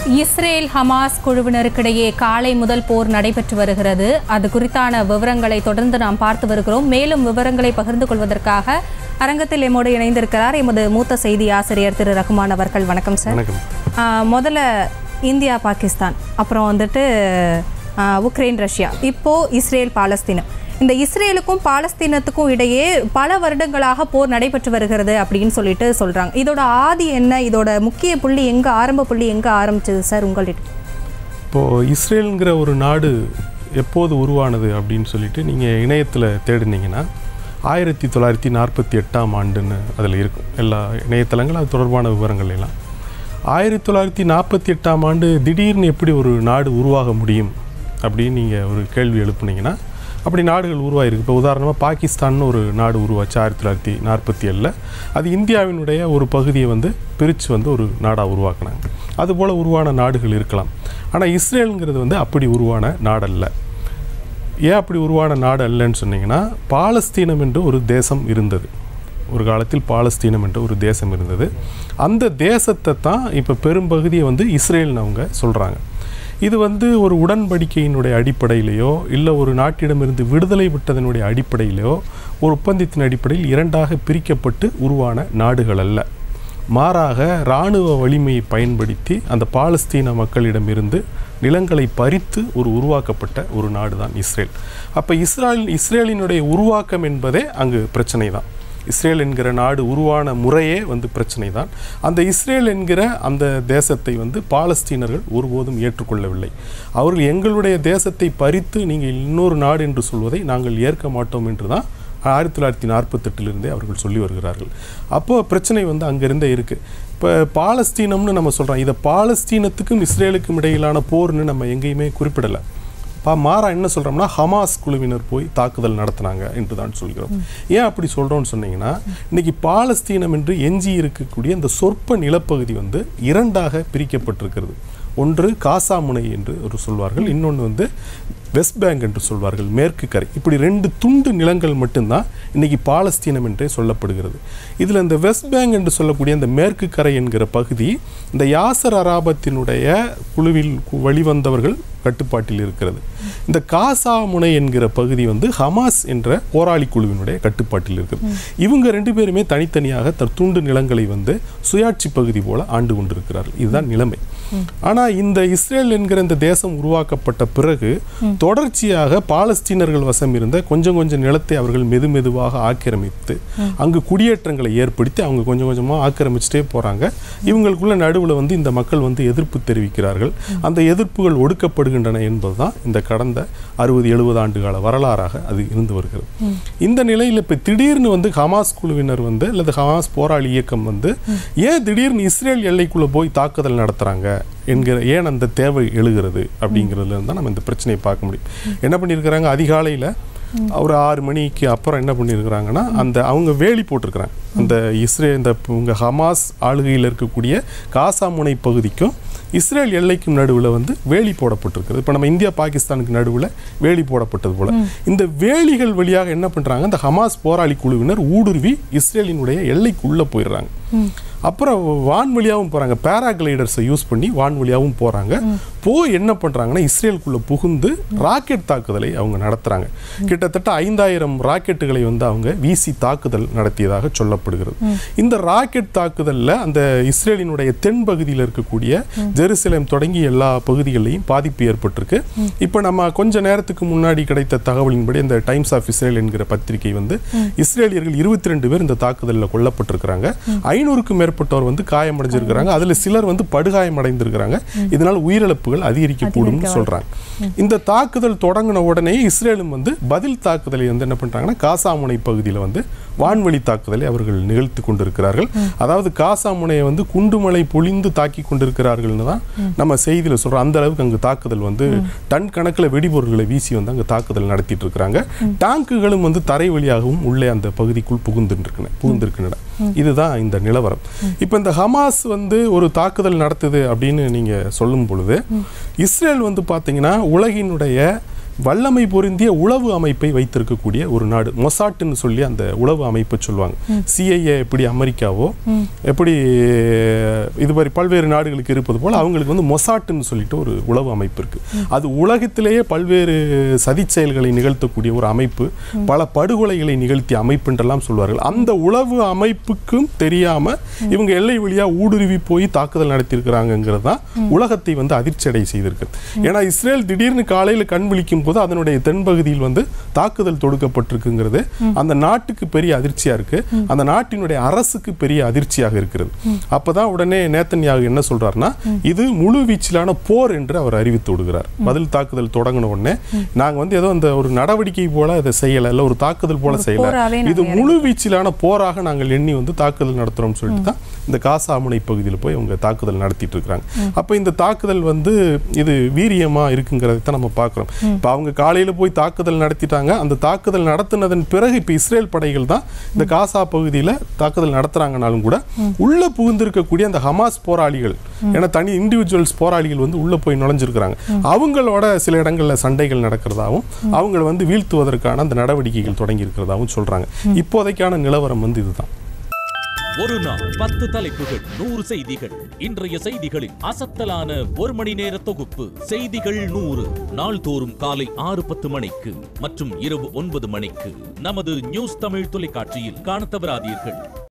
Israel Hamas குழுவினருக்கிடையே காலை முதல் போர் நடைபெற்று வருகிறது அது குறித்தான விவரங்களை தொடர்ந்து நாம் பார்த்து வருகிறோம் மேலும் விவரங்களை பகிர்ந்து கொள்வதற்காக அரங்கத்தில் எம்மோடு இணைந்திருக்கிறார் எமது மூத்த செய்தி ஆசிரியர் திரு ரகுமான் அவர்கள் வணக்கம் சார் வணக்கம் ஆ, முதல்ல இந்தியா பாகிஸ்தான் அப்புறம் வந்துட்டு ஆ, உக்ரைன் ரஷ்யா இப்போ இஸ்ரேல் பாலஸ்தீனம் இந்த இஸ்ரேலுக்கும் பாலஸ்தீனத்துக்கும் இடையே பல வருடங்களாக போர் நடைபெற்று வருகிறது அப்படின்னு சொல்லிட்டு சொல்றாங்க இதோட ஆதி என்ன இதோட முக்கிய புள்ளி எங்க ஆரம்ப புள்ளி எங்க ஆரம்பிச்சது சார் உங்கள்கிட்ட இப்போது இஸ்ரேலுங்கிற ஒரு நாடு எப்போது உருவானது அப்படின்னு சொல்லிட்டு நீங்கள் இணையத்தில் தேடினீங்கன்னா ஆயிரத்தி தொள்ளாயிரத்தி நாற்பத்தி எட்டாம் ஆண்டுன்னு அதில் இருக்கும் எல்லா இணையதளங்கள் அது தொடர்பான விவரங்கள் எல்லாம் ஆயிரத்தி தொள்ளாயிரத்தி நாற்பத்தி எட்டாம் ஆண்டு திடீர்னு எப்படி ஒரு நாடு உருவாக முடியும் அப்படின்னு நீங்கள் ஒரு கேள்வி எழுப்புனீங்கன்னா அப்படி நாடுகள் உருவாயிருக்கு இப்போ உதாரணமாக பாகிஸ்தான்னு ஒரு நாடு உருவாச்சு ஆயிரத்தி தொள்ளாயிரத்தி நாற்பத்தி ஏழில் அது இந்தியாவினுடைய ஒரு பகுதியை வந்து பிரித்து வந்து ஒரு நாடாக உருவாக்குனாங்க அதுபோல் உருவான நாடுகள் இருக்கலாம் ஆனால் இஸ்ரேலுங்கிறது வந்து அப்படி உருவான நாடல்ல ஏன் அப்படி உருவான நாடு அல்லன்னு சொன்னீங்கன்னா பாலஸ்தீனம் என்று ஒரு தேசம் இருந்தது ஒரு காலத்தில் பாலஸ்தீனம் என்ற ஒரு தேசம் இருந்தது அந்த தேசத்தை தான் இப்போ பெரும்பகுதியை வந்து இஸ்ரேல்னு அவங்க சொல்கிறாங்க இது வந்து ஒரு உடன்படிக்கையினுடைய அடிப்படையிலேயோ இல்லை ஒரு நாட்டிடமிருந்து விடுதலை விட்டதனுடைய அடிப்படையிலேயோ ஒரு ஒப்பந்தத்தின் அடிப்படையில் இரண்டாக பிரிக்கப்பட்டு உருவான நாடுகள் அல்ல மாறாக இராணுவ வலிமையை பயன்படுத்தி அந்த பாலஸ்தீன மக்களிடமிருந்து நிலங்களை பறித்து ஒரு உருவாக்கப்பட்ட ஒரு நாடு தான் இஸ்ரேல் அப்போ இஸ்ரேல் இஸ்ரேலினுடைய உருவாக்கம் என்பதே அங்கு பிரச்சனை தான் இஸ்ரேல் என்கிற நாடு உருவான முறையே வந்து பிரச்சனை தான் அந்த இஸ்ரேல் என்கிற அந்த தேசத்தை வந்து பாலஸ்தீனர்கள் ஒருபோதும் ஏற்றுக்கொள்ளவில்லை அவர்கள் எங்களுடைய தேசத்தை பறித்து நீங்கள் இன்னொரு நாடு என்று சொல்வதை நாங்கள் ஏற்க மாட்டோம் என்று தான் ஆயிரத்தி தொள்ளாயிரத்தி நாற்பத்தெட்டிலிருந்தே அவர்கள் சொல்லி வருகிறார்கள் அப்போது பிரச்சனை வந்து அங்கிருந்தே இருக்குது இப்போ பாலஸ்தீனம்னு நம்ம சொல்கிறோம் இதை பாலஸ்தீனத்துக்கும் இஸ்ரேலுக்கும் இடையிலான போர்னு நம்ம எங்கேயுமே குறிப்பிடலை பா மாறா என்ன சொல்கிறோம்னா ஹமாஸ் குழுவினர் போய் தாக்குதல் நடத்தினாங்க என்று தான் சொல்கிறோம் ஏன் அப்படி சொல்கிறோம்னு சொன்னீங்கன்னா இன்னைக்கு பாலஸ்தீனம் என்று எஞ்சி இருக்கக்கூடிய இந்த சொற்ப நிலப்பகுதி வந்து இரண்டாக பிரிக்கப்பட்டிருக்கிறது ஒன்று காசா முனை என்று ஒரு சொல்வார்கள் இன்னொன்று வந்து வெஸ்ட் பேங்க் என்று சொல்வார்கள் மேற்கு கரை இப்படி ரெண்டு துண்டு நிலங்கள் மட்டும்தான் இன்னைக்கு பாலஸ்தீனம் என்றே சொல்லப்படுகிறது இதில் இந்த வெஸ்ட் பேங்க் என்று சொல்லக்கூடிய இந்த மேற்கு கரை என்கிற பகுதி இந்த யாசர் அராபத்தினுடைய குழுவில் கு- வெளிவந்தவர்கள் கட்டுப்பாட்டில் இருக்கிறது இந்த காசா முனை என்கிற பகுதி வந்து ஹமாஸ் என்ற போராளி குழுவினுடைய கட்டுப்பாட்டில் இருக்கிறது இவங்க ரெண்டு பேருமே தனித்தனியாக தன் துண்டு நிலங்களை வந்து சுயாட்சி பகுதி போல ஆண்டு கொண்டிருக்கிறார்கள் இதுதான் நிலைமை ஆனா இந்த இஸ்ரேல் என்கிற இந்த தேசம் உருவாக்கப்பட்ட பிறகு தொடர்ச்சியாக பாலஸ்தீனர்கள் வசம் இருந்த கொஞ்சம் கொஞ்சம் நிலத்தை அவர்கள் மெது மெதுவாக ஆக்கிரமித்து அங்கு குடியேற்றங்களை ஏற்படுத்தி அவங்க கொஞ்சம் கொஞ்சமா ஆக்கிரமிச்சுட்டே போறாங்க இவங்களுக்குள்ள நடுவுல வந்து இந்த மக்கள் வந்து எதிர்ப்பு தெரிவிக்கிறார்கள் அந்த எதிர்ப்புகள் ஒடுக்கப்படுகின்றன என்பதுதான் இந்த கடந்த அறுபது எழுபது ஆண்டு கால வரலாறாக அது இருந்து வருகிறது இந்த நிலையில் இப்போ திடீர்னு வந்து ஹமாஸ் குழுவினர் வந்து அல்லது ஹமாஸ் போராளி இயக்கம் வந்து ஏன் திடீர்னு இஸ்ரேல் எல்லைக்குள்ள போய் தாக்குதல் நடத்துறாங்க என்கிற ஏன் அந்த தேவை எழுகிறது அப்படிங்கிறதுல இருந்தால் நம்ம இந்த பிரச்சனையை பார்க்க முடியும் என்ன பண்ணியிருக்கிறாங்க அதிகாலையில் ஒரு ஆறு மணிக்கு அப்புறம் என்ன பண்ணியிருக்கிறாங்கன்னா அந்த அவங்க வேலி போட்டிருக்கிறாங்க அந்த இஸ்ரேல் இந்த உங்க ஹமாஸ் ஆளுகையில் இருக்கக்கூடிய காசா முனை பகுதிக்கும் இஸ்ரேல் எல்லைக்கும் நடுவில் வந்து வேலி போடப்பட்டிருக்கிறது இப்போ நம்ம இந்தியா பாகிஸ்தானுக்கு நடுவில் வேலி போடப்பட்டது போல இந்த வேலிகள் வழியாக என்ன பண்றாங்க இந்த ஹமாஸ் போராளி குழுவினர் ஊடுருவி இஸ்ரேலினுடைய எல்லைக்குள்ள போயிடுறாங்க அப்புறம் வான்வழியாகவும் போறாங்க பேராகிளைடர்ஸை யூஸ் பண்ணி வான்வழியாகவும் போறாங்க போய் என்ன பண்றாங்கன்னா இஸ்ரேலுக்குள்ள புகுந்து ராக்கெட் தாக்குதலை அவங்க நடத்துறாங்க கிட்டத்தட்ட ஐந்தாயிரம் ராக்கெட்டுகளை வந்து அவங்க வீசி தாக்குதல் நடத்தியதாக சொல்லப்படுகிறது இந்த ராக்கெட் தாக்குதல்ல அந்த இஸ்ரேலினுடைய தென் பகுதியில் இருக்கக்கூடிய ஜெருசலேம் தொடங்கி எல்லா பகுதிகளிலையும் பாதிப்பு ஏற்பட்டிருக்கு இப்போ நம்ம கொஞ்ச நேரத்துக்கு முன்னாடி கிடைத்த தகவலின்படி இந்த டைம்ஸ் ஆஃப் இஸ்ரேல் என்கிற பத்திரிகை வந்து இஸ்ரேலியர்கள் இருபத்தி ரெண்டு பேர் இந்த தாக்குதலில் கொல்லப்பட்டிருக்கிறாங்க ஐநூறுக்கும் மேற்பட்டோர் வந்து காயமடைஞ்சிருக்கிறாங்க அதுல சிலர் வந்து படுகாயம் அடைந்திருக்கிறாங்க இதனால் உயிரிழப்புகள் அதிகரிக்கக்கூடும் சொல்றாங்க இந்த தாக்குதல் தொடங்கின உடனே இஸ்ரேலும் வந்து பதில் தாக்குதலை வந்து என்ன பண்றாங்கன்னா காசா முனை பகுதியில் வந்து வான்வழி தாக்குதலை அவர்கள் நிகழ்த்தி கொண்டிருக்கிறார்கள் அதாவது காசா முனையை வந்து குண்டுமலை பொழிந்து தாக்கி கொண்டிருக்கிறார்கள்னு தான் நம்ம செய்தியில சொல்றோம் அந்த அளவுக்கு அங்கு தாக்குதல் வந்து டன் கணக்கில் வெடிபொருட்களை வீசி வந்து அங்கு தாக்குதல் நடத்திட்டு இருக்கிறாங்க டாங்குகளும் வந்து தரை வழியாகவும் உள்ளே அந்த பகுதிக்குள் புகுந்துருக்கின புகுந்திருக்கின்றன இதுதான் இந்த நிலவரம் இப்போ இந்த ஹமாஸ் வந்து ஒரு தாக்குதல் நடத்துது அப்படின்னு நீங்க சொல்லும் பொழுது இஸ்ரேல் வந்து பார்த்தீங்கன்னா உலகினுடைய வல்லமை பொருந்திய உளவு அமைப்பை வைத்திருக்கக்கூடிய ஒரு நாடு மொசாட்டுன்னு சொல்லி அந்த உளவு அமைப்பை சொல்லுவாங்க சிஐஏ எப்படி அமெரிக்காவோ எப்படி இது மாதிரி பல்வேறு நாடுகளுக்கு இருப்பது போல அவங்களுக்கு வந்து மொசாட்டுன்னு சொல்லிட்டு ஒரு உளவு அமைப்பு இருக்கு அது உலகத்திலேயே பல்வேறு சதி செயல்களை நிகழ்த்தக்கூடிய ஒரு அமைப்பு பல படுகொலைகளை நிகழ்த்திய அமைப்புன்றெல்லாம் சொல்வார்கள் அந்த உளவு அமைப்புக்கும் தெரியாம இவங்க எல்லை வழியா ஊடுருவி போய் தாக்குதல் நடத்தியிருக்கிறாங்கிறது தான் உலகத்தை வந்து அதிர்ச்சி அடைய செய்திருக்கு ஏன்னா இஸ்ரேல் திடீர்னு காலையில் கண் விழிக்கும் போது அதனுடைய தென்பகுதியில் வந்து தாக்குதல் தொடுக்கப்பட்டிருக்குங்கிறது அந்த நாட்டுக்கு பெரிய அதிர்ச்சியா இருக்கு அந்த நாட்டினுடைய அரசுக்கு பெரிய அதிர்ச்சியாக இருக்கிறது அப்பதான் உடனே நேத்தன்யாகு என்ன சொல்றாருன்னா இது முழு வீச்சிலான போர் என்று அவர் அறிவித்து விடுகிறார் பதில் தாக்குதல் தொடங்கின உடனே நாங்க வந்து ஏதோ அந்த ஒரு நடவடிக்கை போல இதை செய்யல இல்ல ஒரு தாக்குதல் போல செய்யல போராவே நாங்க இது முழு வீச்சிலான போராக நாங்கள் எண்ணி வந்து தாக்குதல் நடத்துறோம் சொல்லிட்டு தான் இந்த காசா முனை பகுதியில் போய் அவங்க தாக்குதல் நடத்திட்டு இருக்காங்க அப்ப இந்த தாக்குதல் வந்து இது வீரியமா இருக்குங்கிறதை தான் நம்ம பார்க்குறோம் இப்போ அவங்க காலையில போய் தாக்குதல் நடத்திட்டாங்க அந்த தாக்குதல் நடத்தினதன் பிறகு இப்போ இஸ்ரேல் படைகள் தான் இந்த காசா பகுதியில் தாக்குதல் நடத்துறாங்கனாலும் கூட உள்ள புகுந்திருக்கக்கூடிய அந்த ஹமாஸ் போராளிகள் ஏன்னா தனி இண்டிவிஜுவல்ஸ் போராளிகள் வந்து உள்ள போய் நுழைஞ்சிருக்கிறாங்க அவங்களோட சில இடங்கள்ல சண்டைகள் நடக்கிறதாவும் அவங்களை வந்து வீழ்த்துவதற்கான அந்த நடவடிக்கைகள் தொடங்கி இருக்கிறதாவும் சொல்றாங்க இப்போதைக்கான நிலவரம் வந்து இதுதான் ஒரு நாள் பத்து தலைப்புகள் நூறு செய்திகள் இன்றைய செய்திகளின் அசத்தலான ஒரு மணி நேர தொகுப்பு செய்திகள் நூறு நாள்தோறும் காலை ஆறு பத்து மணிக்கு மற்றும் இரவு ஒன்பது மணிக்கு நமது நியூஸ் தமிழ் தொலைக்காட்சியில் காணத் தவறாதீர்கள்